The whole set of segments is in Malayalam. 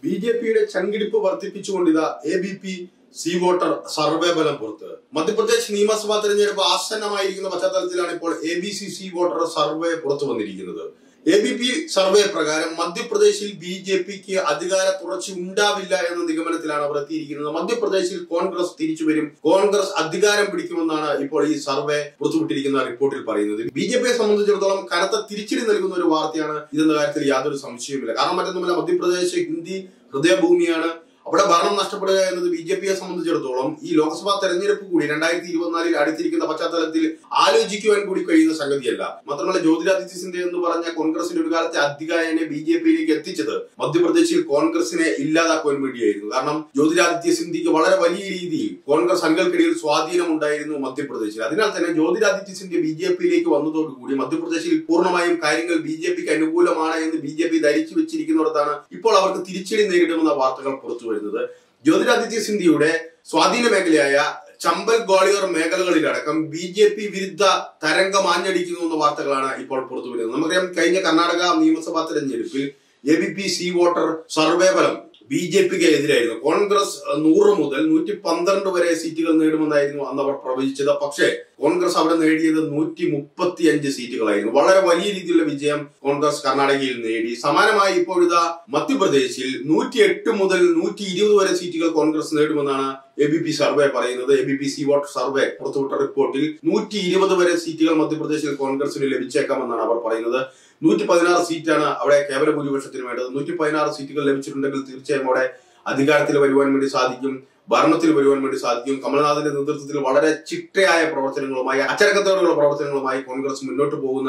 ബി ജെ പിയുടെ ചങ്കിടിപ്പ് വർദ്ധിപ്പിച്ചുകൊണ്ട് ഇതാ A B P C voter survey ഫലം പുറത്ത് മധ്യപ്രദേശ് നിയമസഭാ തെരഞ്ഞെടുപ്പ് ആസന്നമായിരിക്കുന്ന പശ്ചാത്തലത്തിലാണ് ഇപ്പോൾ A B C C voter survey പുറത്തു വന്നിരിക്കുന്നത് എ ബി പി സർവേ പ്രകാരം മധ്യപ്രദേശിൽ ബി ജെ പിക്ക് അധികാര തുടർച്ച ഉണ്ടാവില്ല എന്ന നിഗമനത്തിലാണ് അവർ എത്തിയിരിക്കുന്നത് മധ്യപ്രദേശിൽ കോൺഗ്രസ് തിരിച്ചു വരും കോൺഗ്രസ് അധികാരം പിടിക്കുമെന്നാണ് ഇപ്പോൾ ഈ സർവേ പുറത്തുവിട്ടിരിക്കുന്ന റിപ്പോർട്ടിൽ പറയുന്നത് ബി ജെ പിയെ സംബന്ധിച്ചിടത്തോളം കനത്ത തിരിച്ചടി നൽകുന്ന ഒരു വാർത്തയാണ് ഇതെന്ന കാര്യത്തിൽ യാതൊരു സംശയവുമില്ല കാരണം മറ്റൊന്നുമില്ല മധ്യപ്രദേശ് ഹിന്ദി ഹൃദയഭൂമിയാണ് അവിടെ ഭരണം നഷ്ടപ്പെടുക എന്നത് ബി ജെ പിയെ സംബന്ധിച്ചിടത്തോളം ഈ ലോക്സഭാ തെരഞ്ഞെടുപ്പ് കൂടി രണ്ടായിരത്തി ഇരുപത്തിനാലിൽ അടുത്തിരിക്കുന്ന പശ്ചാത്തലത്തിൽ ആലോചിക്കുവാൻ കൂടി കഴിയുന്ന സംഗതിയല്ല മാത്രമല്ല ജ്യോതിരാദിത്യ സിന്ധ്യ എന്ന് പറഞ്ഞ കോൺഗ്രസിന്റെ ഒരു കാലത്തെ അധികായനെ ബി ജെ പിയിലേക്ക് എത്തിച്ചത് മധ്യപ്രദേശിൽ കോൺഗ്രസിനെ ഇല്ലാതാക്കുവാൻ വേണ്ടിയായിരുന്നു കാരണം ജ്യോതിരാദിത്യ സിന്ധ്യക്ക് വളരെ വലിയ രീതിയിൽ കോൺഗ്രസ് അംഗങ്ങൾക്കിടയിൽ സ്വാധീനം ഉണ്ടായിരുന്നു മധ്യപ്രദേശിൽ അതിനാൽ തന്നെ ജ്യോതിരാദിത്യ സിന്ധ്യ ബി ജെ പിയിലേക്ക് വന്നതോടുകൂടി മധ്യപ്രദേശിൽ പൂർണ്ണമായും കാര്യങ്ങൾ ബി ജെ പിക്ക് അനുകൂലമാണ് എന്ന് ബി ജെ പി ധരിച്ചു വെച്ചിരിക്കുന്നിടത്താണ് ഇപ്പോൾ അവർക്ക് തിരിച്ചടി നേരിടുമെന്ന വാർത്തകൾ പുറത്തു വരുന്നത് ജ്യോതിരാദിത്യ സിന്ധ്യയുടെ സ്വാധീന മേഖലയായ ചമ്പൽ ഗ്വാളിയർ മേഖലകളിലടക്കം ബി ജെ പി വിരുദ്ധ തരംഗം ആഞ്ഞടിക്കുന്നു എന്ന വാർത്തകളാണ് ഇപ്പോൾ പുറത്തു വരുന്നത് നമുക്കറിയാം കഴിഞ്ഞ കർണാടക നിയമസഭാ തെരഞ്ഞെടുപ്പിൽ A B P C voter survey ഫലം ബി ജെ പിക്ക് എതിരായിരുന്നു കോൺഗ്രസ് നൂറ് മുതൽ നൂറ്റി പന്ത്രണ്ട് വരെ സീറ്റുകൾ നേടുമെന്നായിരുന്നു അന്ന് അവർ പ്രവചിച്ചത് പക്ഷേ കോൺഗ്രസ് അവിടെ നേടിയത് നൂറ്റി മുപ്പത്തി അഞ്ച് സീറ്റുകളായിരുന്നു വളരെ വലിയ രീതിയിലുള്ള വിജയം കോൺഗ്രസ് കർണാടകയിൽ നേടി സമാനമായി ഇപ്പോഴിതാ മധ്യപ്രദേശിൽ നൂറ്റി എട്ട് മുതൽ നൂറ്റി ഇരുപത് വരെ സീറ്റുകൾ കോൺഗ്രസ് നേടുമെന്നാണ് എ ബി പി സർവേ പറയുന്നത് A B P C vote survey പുറത്തുവിട്ട റിപ്പോർട്ടിൽ നൂറ്റി ഇരുപത് വരെ സീറ്റുകൾ മധ്യപ്രദേശിൽ കോൺഗ്രസിന് ലഭിച്ചേക്കാമെന്നാണ് അവർ പറയുന്നത് നൂറ്റി പതിനാറ് സീറ്റാണ് അവിടെ കേവല ഭൂരിപക്ഷത്തിന് വേണ്ടത് നൂറ്റി പതിനാറ് സീറ്റുകൾ ലഭിച്ചിട്ടുണ്ടെങ്കിൽ തീർച്ചയായും അവിടെ അധികാരത്തിൽ വരുവാൻ വേണ്ടി സാധിക്കും ഭരണത്തിൽ വരുവാൻ വേണ്ടി സാധിക്കും കമൽനാഥിന്റെ നേതൃത്വത്തിൽ വളരെ ചിട്ടയായ പ്രവർത്തനങ്ങളുമായി അച്ചടക്കത്തോടെയുള്ള പ്രവർത്തനങ്ങളുമായി കോൺഗ്രസ് മുന്നോട്ട് പോകുന്ന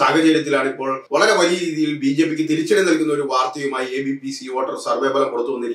സാഹചര്യത്തിലാണ് ഇപ്പോൾ വളരെ വലിയ രീതിയിൽ ബി ജെ പിക്ക് തിരിച്ചടി നൽകുന്ന ഒരു വാർത്തയുമായി A B P C voter survey ഫലം പുറത്തു വന്നിരിക്കുന്നത്